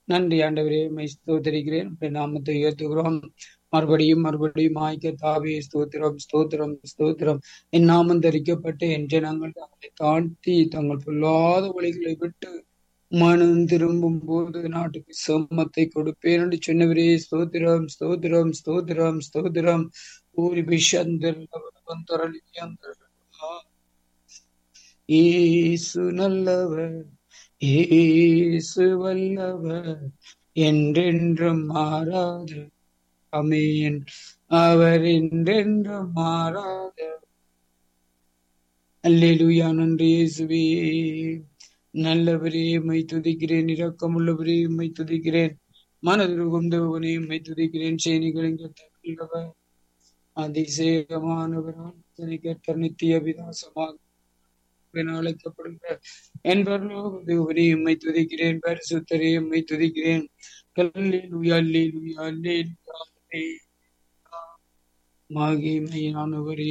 நன்றி ஆண்டவரே மை ஸ்தோத்தரிக்கிறேன் உம்முடைய நாமத்தை உயர்த்துகிறோம் மறுபடியும் மறுபடியும் ஆய்க்க தாவே ஸ்தோத்திரம் ஸ்தோத்திரம் ஸ்தோத்திரம் என் நாமம் தரிக்கப்பட்டு என் ஜனங்கள் தங்களை தாழ்த்தி தங்கள் பொல்லாத வழிகளை விட்டு மனம் திரும்பும் போது நாட்டுக்கு சம்மத்தை கொடுப்பேன் என்று சொன்னவரே ஸ்தோத்திரம் ஸ்தோத்திரம் ஸ்தோத்திரம் ஸ்தோத்திரம் ஊரி பிஷந்தர் ஏசு நல்லவர் ஏசு வல்லவர் என்றென்றும் மாறாத அமேன் அவர் என்றென்றும் மாறாத அல்லேலூயா நன்றி இயேசுவே நல்லவரே மை துதிக்கிறேன் இரக்கமுள்ளவரே மை துதிக்கிறேன் மனதுருகும் தேவனே மை துதிக்கிறேன் சேனிகளின் கத்தவர் அதிசேகமானவரால் கேட்ட நித்திய விதாசமாக என அழைக்கப்படுகிற என் பரலோக தேவனே எம்மை துதிக்கிறேன் பரிசுத்தரே எம்மை துதிக்கிறேன் கல்லேலூயா அல்லேலூயா அல்லேலூயா அல்லேலூயா. மகிமையானவரே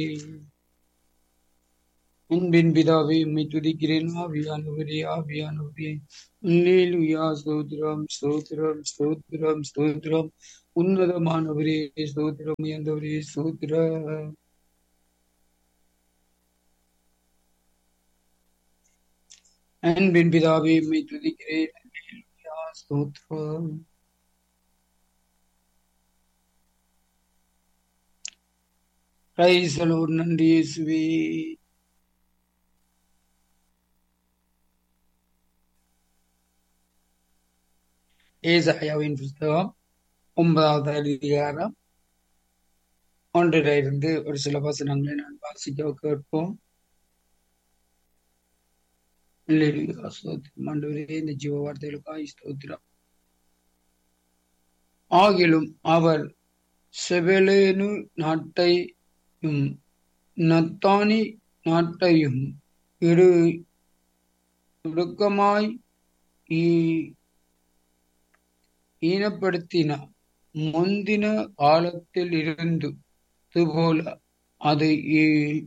அன்பின் பிதாவே எம்மை துதிக்கிறேன் ஆவியானவரே ஆவியானவரே அல்லேலூயா ஸ்தோத்திரம் ஸ்தோத்திரம் ஸ்தோத்திரம் ஸ்தோத்திரம் உன்னதமானவரே ஸ்தோத்திரம் உயர்ந்தவரே ஸ்தோத்திரம் அன்பின் பிதாவே எம்மை துதிக்கிறேன் அல்லேலூயா ஸ்தோத்திரம் பிரைசலோர் நன்றி இயேசுவே ஏசாயாவின் புஸ்தகம் ஒன்பதாவது அதிகாரம் ஒன்றில இருந்து ஒரு சில வசனங்களை நான் வாசிக்க கேட்போம் அல்லேலூயா, ஸ்தோத்திரம் ஆண்டவரே இந்த ஜீவ வார்த்தைகளுக்காக ஸ்தோத்திரம் ஆகிலும் அவர் செபலேனு நாட்டையும் நத்தானி நாட்டையும் இடு இடுக்கமாய் ஈ- ஈனப்படுத்தினார் முந்தின காலத்தில் இருந்து போல அது இ-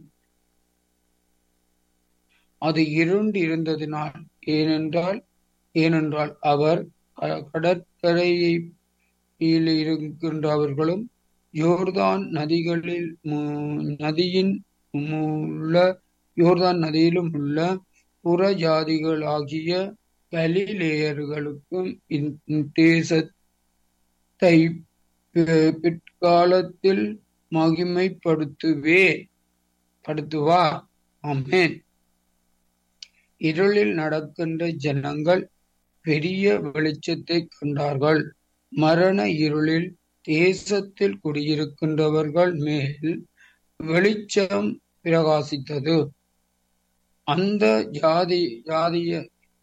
அது இருண்டு இருந்ததினால் ஏனென்றால் ஏனென்றால் அவர் க- கடற்கரையை கீழே இருக்கின்றவர்களும் யோர்தான் நதிகளில் மு- நதியின் உள்ள யோர்தான் நதியிலும் உள்ள புற ஜாதிகளாகிய கலிலேயர்களுக்கும் இத்தேசத்தை பி- பிற்காலத்தில் மகிமைப்படுத்துவே படுத்துவா ஆமென் இருளில் நடக்கின்ற ஜனங்கள் பெரிய வெளிச்சத்தை கண்டார்கள் மரண இருளில் தேசத்தில் குடியிருக்கின்றவர்கள் மேல் வெளிச்சம் பிரகாசித்தது அந்த ஜாதி ஜாதிய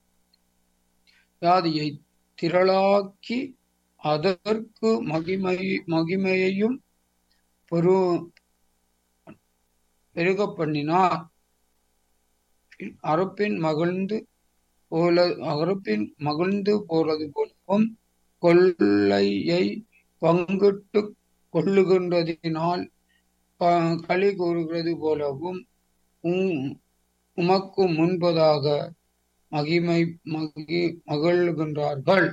ஜாதியை திரளாக்கி அதற்கு மகிமை மகிமையையும் பெரு பெருக பண்ணினார் அறுப்பின் மகிழ்ந்து போல அறுப்பின் மகிழ்ந்து போறது போலவும் கொள்ளையை பங்கிட்டு கொள்ளுகின்றதினால் ப- களி கூறுகிறது போலவும் உம்- உமக்கு முன்பதாக மகிமை மகி மகிழ்கின்றார்கள்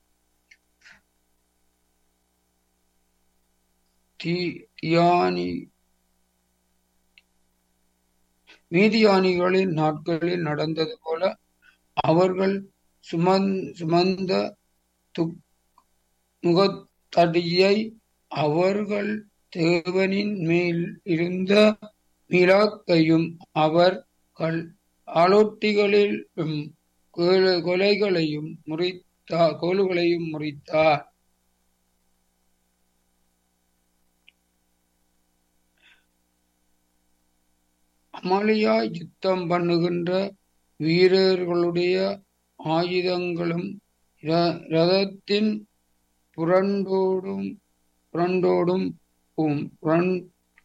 தி தியானி மீதியானிகளின் நாட்களில் நடந்தது போல அவர்கள் சுமந் சுமந்த துக் முகத்தடியை அவர்கள் தேவனின் மேல் இருந்த மிலாக்கையும் அவர்கள் ஆலோட்டிகளில் உம், கொலை- கொலைகளையும் முறித்தார் கோலுகளையும் முறித்தார் அமளியா யுத்தம் பண்ணுகின்ற வீரர்களுடைய ஆயுதங்களும் ர- ரதத்தின் புரண்டோடும் புரண்டோடும் உம் புரண்-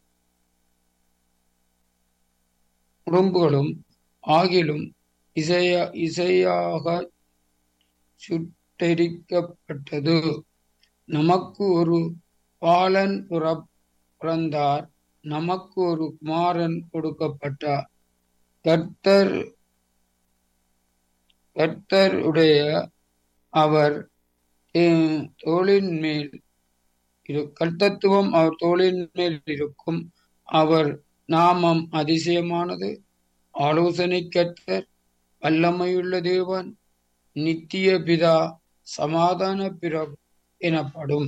உடம்புகளும் ஆகிலும் இசையா இசையாக சுட்டெரிக்கப்பட்டது நமக்கு ஒரு பாலன் புறப்- பிறந்தார் நமக்கு ஒரு குமாரன் கொடுக்கப்பட்டார் கர்த்தர் கர்த்தருடைய அவர் அஹ், தோளின் மேல் இரு கர்த்தத்துவம் அவர் தோளின் மேல் இருக்கும் அவர் நாமம் அதிசயமானது ஆலோசனை கர்த்தர் வல்லமையுள்ள தேவன் நித்திய பிதா சமாதான பிரபு எனப்படும்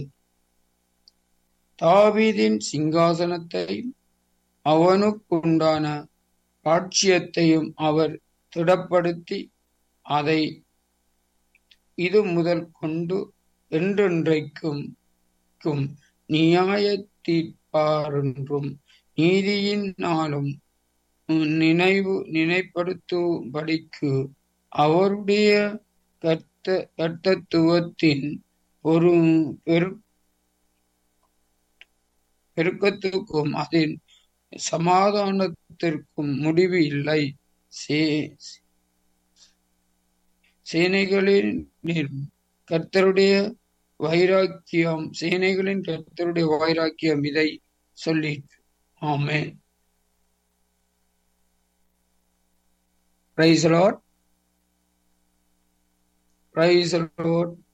தாவீதின் சிங்காசனத்தையும் அவனுக்குண்டான ராட்சியத்தையும் அவர் திடப்படுத்தி அதை இது முதல் கொண்டு என்றென்றைக்கும் க்கும் நியாய தீர்ப்பாரென்றும் நீதியின் நாளும் நினைவு நினைப்படுத்தும்படிக்கு அவருடைய கர்த்த கர்த்தத்துவத்தின் ஒரு பெரு பெருக்கத்துக்கும் அதன் சமாதானத்திற்கும் முடிவு இல்லை சே சேனைகளின் கர்த்தருடைய வைராக்கியம் சேனைகளின் கர்த்தருடைய வைராக்கியம் இதை சொல்லி amen praise lord praise Lord